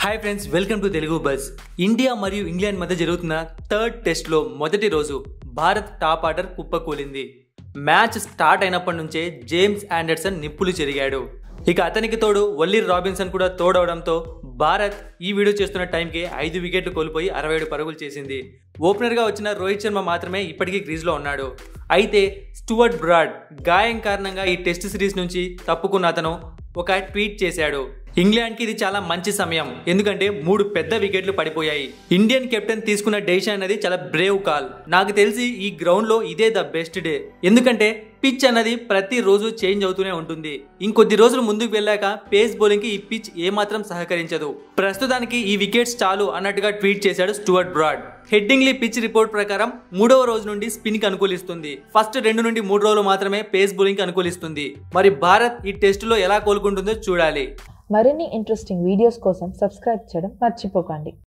hi friends welcome to Telugu buzz India మరియు England మధ్య జరుగుతున్న థర్డ్ టెస్ట్లో మొదటి రోజు భారత్ టాప్ ఆర్డర్ కుప్పకూలింది మ్యాచ్ స్టార్ట్ అయినప్పటి నుంచే జేమ్స్ ఆండర్సన్ నిప్పులు చెరిగాడు ఇక అతనికి తోడు వల్లీర్ రాబిన్సన్ కూడా తోడవడంతో భారత్ ఈ వీడియో చేస్తున్న టైంకి ఐదు వికెట్లు కోల్పోయి అరవై ఏడు పరుగులు చేసింది ఓపెనర్గా వచ్చిన రోహిత్ శర్మ మాత్రమే ఇప్పటికీ క్రీజ్లో ఉన్నాడు అయితే స్టూవర్ట్ బ్రాడ్ గాయం కారణంగా ఈ టెస్ట్ సిరీస్ నుంచి తప్పుకున్న అతను ఒక ట్వీట్ చేశాడు ఇంగ్లాండ్కి ఇది చాలా మంచి సమయం ఎందుకంటే మూడు పెద్ద వికెట్లు పడిపోయాయి ఇండియన్ కెప్టెన్ తీసుకున్న డెసిషన్ అనేది చాలా బ్రేవ్ కాల్ నాకు తెలిసి ఈ గ్రౌండ్లో ఇదే ద బెస్ట్ డే ఎందుకంటే పిచ్ అన్నది ప్రతి రోజు చేంజ్ అవుతూనే ఉంటుంది ఇంకొద్ది రోజులు ముందుకు వెళ్ళాక పేస్ బౌలింగ్ కి ఈ పిచ్ ఏమాత్రం సహకరించదు ప్రస్తుతానికి ఈ వికెట్స్ చాలు అన్నట్టుగా ట్వీట్ చేశాడు Stuart Broad Headingley pitch report ప్రకారం మూడవ రోజు నుండి స్పిన్ కి అనుకూలిస్తుంది ఫస్ట్ రెండు నుండి మూడు రోజులు మాత్రమే పేస్ బౌలింగ్ కి అనుకూలిస్తుంది మరి భారత్ ఈ టెస్టులో ఎలా కోలుకుంటుందో చూడాలి మరిన్ని ఇంట్రెస్టింగ్ వీడియోస్ కోసం సబ్స్క్రైబ్ చేయడం మర్చిపోకండి